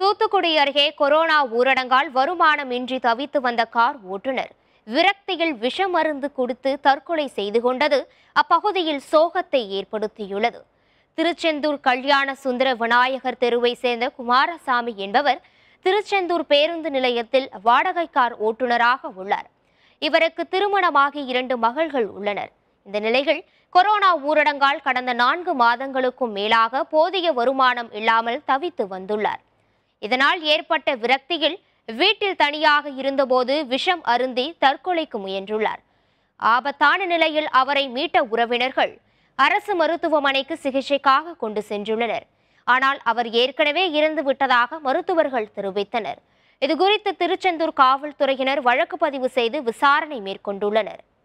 தூத்துக்குடி அருகே கொரோனா ஊரடங்கால் வருமானமின்றி தவித்து வந்த கார் ஓட்டுநர் விரக்தியில் விஷ மருந்து கொடுத்து தற்கொலை செய்து கொண்டது அப்பகுதியில் சோகத்தை ஏற்படுத்தியுள்ளது திருச்செந்தூர் கல்யாண சுந்தர விநாயகர் தெருவை சேர்ந்த குமாரசாமி என்பவர் திருச்செந்தூர் பேருந்து நிலையத்தில் வாடகை கார் ஓட்டுநராக உள்ளார் இவருக்கு திருமணமாகி இரண்டு மகள்கள் உள்ளனர் இந்த நிலையில் கொரோனா ஊரடங்கால் கடந்த நான்கு மாதங்களுக்கும் மேலாக போதிய வருமானம் இல்லாமல் தவித்து வந்துள்ளார் இதனால் ஏற்பட்ட விரக்தியில் வீட்டில் தனியாக இருந்தபோது விஷம் அருந்தி தற்கொலைக்கு முயன்றுள்ளார் ஆபத்தான நிலையில் அவரை மீட்ட உறவினர்கள் அரசு மருத்துவமனைக்கு சிகிச்சைக்காக கொண்டு சென்றுள்ளனர் ஆனால் அவர் ஏற்கனவே இறந்து விட்டதாக மருத்துவர்கள் தெரிவித்தனர் இதுகுறித்து திருச்செந்தூர் காவல்துறையினர் வழக்கு பதிவு செய்து விசாரணை மேற்கொண்டுள்ளனர்